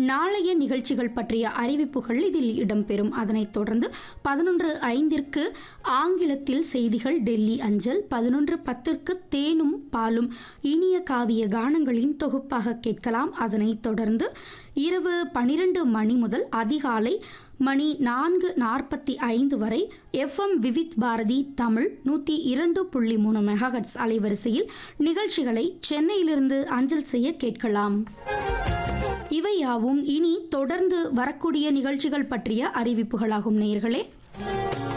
நாளைய நிகழ்ச்சிகள் பற்றிய அறிவிப்புகள் இதில் இடம்பெறும் அதனைத் தொடர்ந்து பதினொன்று ஐந்திற்கு ஆங்கிலத்தில் செய்திகள் டெல்லி அஞ்சல் பதினொன்று பத்திற்கு தேனும் பாலும் இனிய காவிய கானங்களின் தொகுப்பாக கேட்கலாம் அதனைத் தொடர்ந்து இரவு பனிரெண்டு மணி முதல் அதிகாலை மணி நான்கு நாற்பத்தி ஐந்து வரை எஃப்எம் விவித் பாரதி தமிழ் நூற்றி இரண்டு புள்ளி மூணு மெகாஹட்ஸ் அலைவரிசையில் நிகழ்ச்சிகளை சென்னையிலிருந்து அஞ்சல் செய்ய கேட்கலாம் இவையாவும் இனி தொடர்ந்து வரக்கூடிய நிகழ்ச்சிகள் பற்றிய அறிவிப்புகளாகும் நேயர்களே